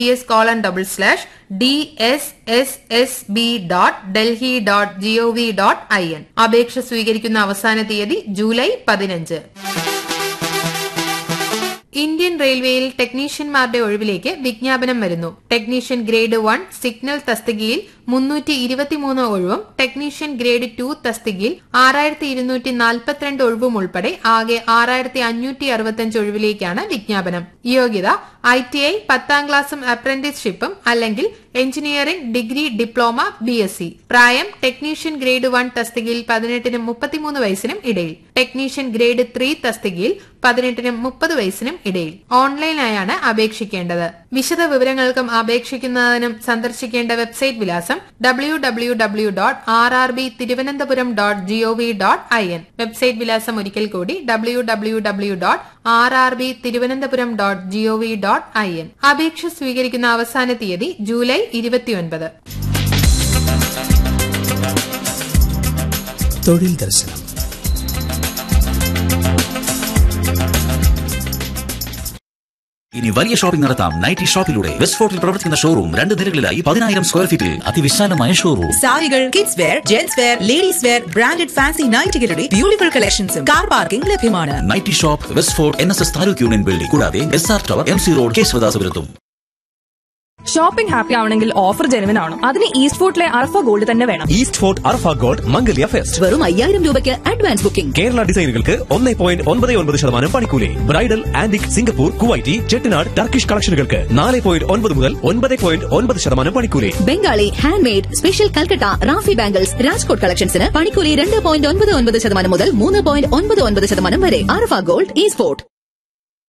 S colon double slash D S S S B dot Delhi dot GOV dot I N അപേക്ഷ സ്വീകരിക്കുന്ന അവസാന തീയതി July പതിനഞ്ച് Indian റെയിൽവേയിൽ ടെക്നീഷ്യന്മാരുടെ ഒഴിവിലേക്ക് വിജ്ഞാപനം വരുന്നു ടെക്നീഷ്യൻ ഗ്രേഡ് വൺ സിഗ്നൽ തസ്തികയിൽ മുന്നൂറ്റി ഇരുപത്തിമൂന്ന് ഒഴിവും ടെക്നീഷ്യൻ ഗ്രേഡ് ടു തസ്തികയിൽ ആറായിരത്തി ഇരുന്നൂറ്റി നാൽപ്പത്തിരണ്ട് ഒഴിവും ഉൾപ്പെടെ ആകെ ആറായിരത്തി അഞ്ഞൂറ്റി അറുപത്തിയഞ്ച് ഒഴിവിലേക്കാണ് വിജ്ഞാപനം യോഗ്യത ഐ ടി ഐ പത്താം ക്ലാസും അപ്രന്റീസ്ഷിപ്പും അല്ലെങ്കിൽ engineering degree diploma B S C പ്രായം ടെക്നീഷ്യൻ ഗ്രേഡ് വൺ തസ്തികയിൽ പതിനെട്ടിനും മുപ്പത്തിമൂന്ന് വയസ്സിനും ഇടയിൽ ടെക്നീഷ്യൻ ഗ്രേഡ് ത്രീ തസ്തികയിൽ പതിനെട്ടിനും മുപ്പത് വയസ്സിനും ഇടയിൽ ഓൺലൈനായാണ് അപേക്ഷിക്കേണ്ടത് വിശദ വിവരങ്ങൾക്കും അപേക്ഷിക്കുന്നതിനും സന്ദർശിക്കേണ്ട വെബ്സൈറ്റ് വിലാസം W W W dot R R B Thiruvananthapuram dot GOV dot I N website വിലാസം ഒരിക്കൽ കൂടി W W W dot R R B Thiruvananthapuram dot GOV dot I N അപേക്ഷ സ്വീകരിക്കുന്ന അവസാന തീയതി ജൂലൈ ഇരുപത്തിയൊൻപത് തൊഴിൽ ദർശനം ഇനി വലിയ ഷോപ്പിംഗ് നടത്താം നൈറ്റി ഷോപ്പിലൂടെ വെസ്റ്റ് ഫോർട്ടിൽ പ്രവർത്തിക്കുന്ന ഷോറൂം രണ്ട് നിലകളിലായി പതിനായിരം സ്ക്വയർ ഫീറ്റിൽ അതിവിശാലമായ ഷോറൂം സാരികൾ kids wear gents wear ladies wear branded fancy നൈറ്റുകളുടെ ബ്യൂട്ടിഫുൾ കളക്ഷൻസും കാർ പാർക്കിംഗ് ലഭ്യമാണ് nighty shop west fort N S S taluk union building കൂടാതെ S R tower M C road കേശവദാസപുരത്തും ഷോപ്പിംഗ് ഹാപ്പി ആവണമെങ്കിൽ ഓഫർ ജെനുവിൻ ആണ് അതിന് east ഫോർട്ടിലെ Arfa gold തന്നെ വേണം east fort Arfa gold Mangalya fest വെറും അയ്യായിരം രൂപയ്ക്ക് അഡ്വാൻസ് ബുക്കിംഗ് കേരള ഡിസൈനുകൾക്ക് ഒന്നേ പോയിന്റ് ഒൻപത് ഒൻപത് ശതമാനം പണിക്കൂലി bridal antique Singapore Kuwaiti Chettinad Turkish കളക്ഷനുകൾക്ക് നാല് പോയിന്റ് ഒൻപത് മുതൽ ഒൻപത് പോയിന്റ് ഒൻപത് ശതമാനം പണിക്കൂലി Bengali hand made special Calcutta റാഫി ബാംഗിൾസ് രാജ്കോട്ട് കളക്ഷൻസിന് പണിക്കൂലി രണ്ട് പോയിന്റ് ഒൻപത് ഒൻപത് ശതമാനം മുതൽ മൂന്ന് പോയിന്റ് ഒൻപത് ഒൻപത് ശതമാനം വരെ അർഫ ഗോൾഡ് ഈ സ്പോർട്ട്